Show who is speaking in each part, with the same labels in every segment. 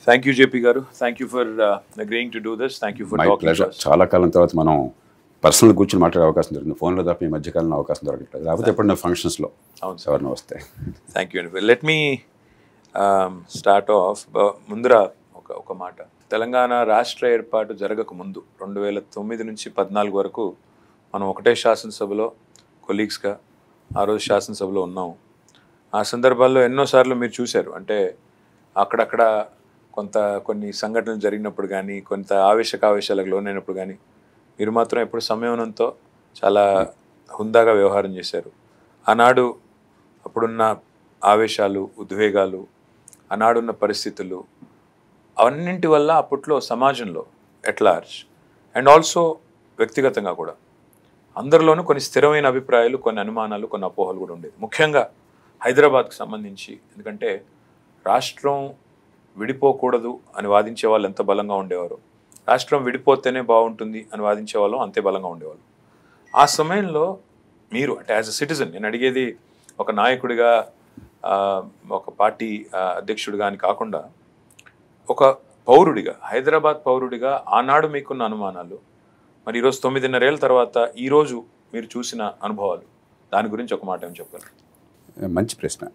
Speaker 1: thank you JP గారు thank you for agreeing to do this thank you for
Speaker 2: my
Speaker 1: talking
Speaker 2: pleasure చాలా కాలం తర్వాత మనం personal కూర్చొని మాట్లాడే అవకాశం దొరికింది ఫోన్లో తప్ప ఈ మధ్యకాలంలో అవకాశం దొరకట్లేదు లేకపోతే ఎప్పుడన్నా ఫంక్షన్స్లో
Speaker 1: అవును సార్
Speaker 2: ఎవరైనా వస్తే
Speaker 1: థ్యాంక్ యూ అండి లెట్ మీ స్టార్ట్ ఆఫ్ ముందర ఒక ఒక మాట తెలంగాణ రాష్ట్ర ఏర్పాటు జరగక ముందు రెండు వేల తొమ్మిది నుంచి పద్నాలుగు వరకు మనం ఒకటే శాసనసభలో కొలీగ్స్గా ఆ రోజు శాసనసభలో ఉన్నాం ఆ సందర్భాల్లో ఎన్నోసార్లు మీరు చూశారు అంటే అక్కడక్కడ కొంత కొన్ని సంఘటనలు జరిగినప్పుడు కానీ కొంత ఆవేశకావేశాలకు లోనైనప్పుడు కానీ మీరు మాత్రం ఎప్పుడు సంయమనంతో చాలా హుందాగా వ్యవహారం చేశారు ఆనాడు అప్పుడున్న ఆవేశాలు ఉద్వేగాలు ఆనాడున్న పరిస్థితులు అవన్నింటి వల్ల అప్పట్లో సమాజంలో ఎట్ లార్జ్ అండ్ ఆల్సో వ్యక్తిగతంగా కూడా అందరిలోనూ కొన్ని స్థిరమైన అభిప్రాయాలు కొన్ని అనుమానాలు కొన్ని అపోహలు కూడా ఉండేది ముఖ్యంగా హైదరాబాద్కు సంబంధించి ఎందుకంటే రాష్ట్రం విడిపోకూడదు అని వాదించే వాళ్ళు ఎంత బలంగా ఉండేవారు రాష్ట్రం విడిపోతేనే బాగుంటుంది అని వాదించే వాళ్ళు అంతే బలంగా ఉండేవాళ్ళు ఆ సమయంలో మీరు అంటే యాజ్ అ సిటిజన్ నేను అడిగేది ఒక నాయకుడిగా ఆ, ఒక పార్టీ ఆ, అధ్యక్షుడిగా అని కాకుండా ఒక పౌరుడిగా హైదరాబాద్ పౌరుడిగా ఆనాడు మీకున్న అనుమానాలు మరి ఈరోజు తొమ్మిదిన్నరేళ్ళ తర్వాత ఈరోజు మీరు చూసిన అనుభవాలు దాని గురించి ఒక మాట ఏం చెప్పగలరు
Speaker 2: మంచి ప్రశ్న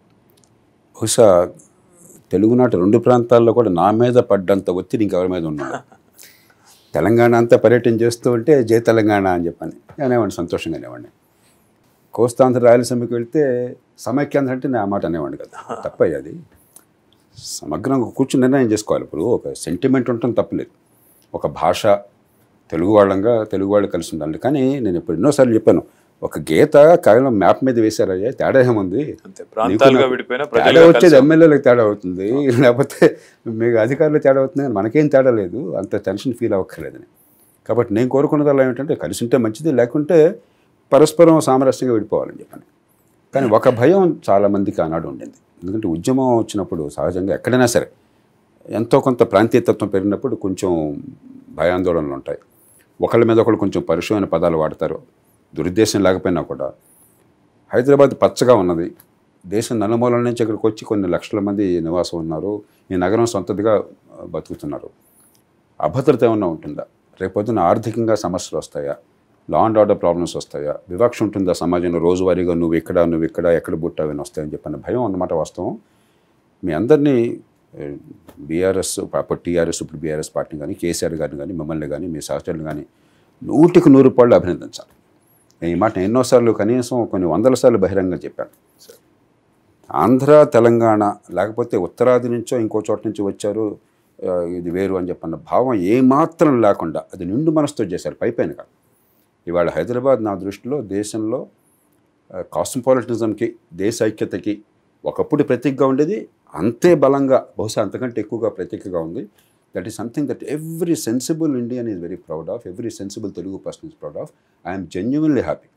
Speaker 2: బహుశా తెలుగునాట రెండు ప్రాంతాల్లో కూడా నా మీద పడ్డంత ఒత్తిడి ఇంకెవరి మీద ఉన్నాడు తెలంగాణ అంతా పర్యటన చేస్తూ ఉంటే జై తెలంగాణ అని చెప్పని అనేవాడిని సంతోషంగా అనేవాడిని కోస్తాంధ్ర రాయలసీమకి వెళ్తే సమైక్యాంధ్ర అంటే నేను ఆ మాట అనేవాడిని కదా తప్ప అది సమగ్రంగా కూర్చుని నిర్ణయం చేసుకోవాలి ఇప్పుడు ఒక సెంటిమెంట్ ఉండటం తప్పలేదు ఒక భాష తెలుగు వాళ్ళంగా తెలుగు వాళ్ళు కలిసి ఉండాలి కానీ నేను ఇప్పుడు ఎన్నోసార్లు చెప్పాను ఒక గీత కేవలం మ్యాప్ మీద వేశారయ్యా తేడా ఏముంది
Speaker 1: అంతే ప్రాంతాలుగా
Speaker 2: నాకు
Speaker 1: విడిపోయిన
Speaker 2: తేడా
Speaker 1: ప్రజలుగా
Speaker 2: వచ్చేది
Speaker 1: కలిసి
Speaker 2: ఎమ్మెల్యేలకు తేడా అవుతుంది లేకపోతే మీకు అధికారులు తేడా అవుతుంది కానీ మనకేం తేడా లేదు అంత టెన్షన్ ఫీల్ అవ్వక్కర్లేదని కాబట్టి నేను కోరుకున్నదల్లా ఏమిటంటే కలిసి ఉంటే మంచిది లేకుంటే పరస్పరం సామరస్యంగా విడిపోవాలని చెప్పని కానీ ఒక భయం చాలామందికి ఆనాడు ఉండింది ఎందుకంటే ఉద్యమం వచ్చినప్పుడు సహజంగా ఎక్కడైనా సరే ఎంతో కొంత ప్రాంతీయతత్వం పెరిగినప్పుడు కొంచెం భయాందోళనలు ఉంటాయి ఒకళ్ళ మీద ఒకళ్ళు కొంచెం పరుషమైన పదాలు వాడతారు దురుద్దేశం లేకపోయినా కూడా హైదరాబాద్ పచ్చగా ఉన్నది దేశం నలుమూలల నుంచి ఇక్కడికి వచ్చి కొన్ని లక్షల మంది నివాసం ఉన్నారు ఈ నగరం సొంతదిగా ఆ, బతుకుతున్నారు అభద్రత ఏమన్నా ఉంటుందా రేపొద్దున ఆర్థికంగా సమస్యలు వస్తాయా లా అండ్ ఆర్డర్ ప్రాబ్లమ్స్ వస్తాయా వివక్ష ఉంటుందా సమాజంలో రోజువారీగా నువ్వు ఇక్కడ నువ్వు ఇక్కడ ఎక్కడ పుట్టావు అని వస్తాయని చెప్పిన భయం అన్నమాట వాస్తవం మీ అందరినీ బీఆర్ఎస్ అప్పుడు టీఆర్ఎస్ ఇప్పుడు బీఆర్ఎస్ పార్టీని కానీ కేసీఆర్ గారిని కానీ మిమ్మల్ని కానీ మీ సహచరులు కానీ నూటికి నూరు రూపాయలు అభినందించాలి నేను ఈ మాట ఎన్నోసార్లు కనీసం కొన్ని వందల సార్లు బహిరంగంగా చెప్పాను ఆంధ్ర తెలంగాణ లేకపోతే ఉత్తరాది నుంచో ఇంకో చోట నుంచి వచ్చారు ఆ, ఇది వేరు అని చెప్పన్న భావం ఏమాత్రం లేకుండా అది నిండు మనసుతో చేశారు పైపైన కాదు ఇవాళ హైదరాబాద్ నా దృష్టిలో దేశంలో కాస్మోపాలిటిజంకి దేశ ఐక్యతకి ఒకప్పుడు ప్రతీకగా ఉండేది అంతే బలంగా బహుశా అంతకంటే ఎక్కువగా ప్రతీకగా ఉంది that is something that every sensible Indian is very proud of every sensible Telugu person is proud of I'm genuinely happy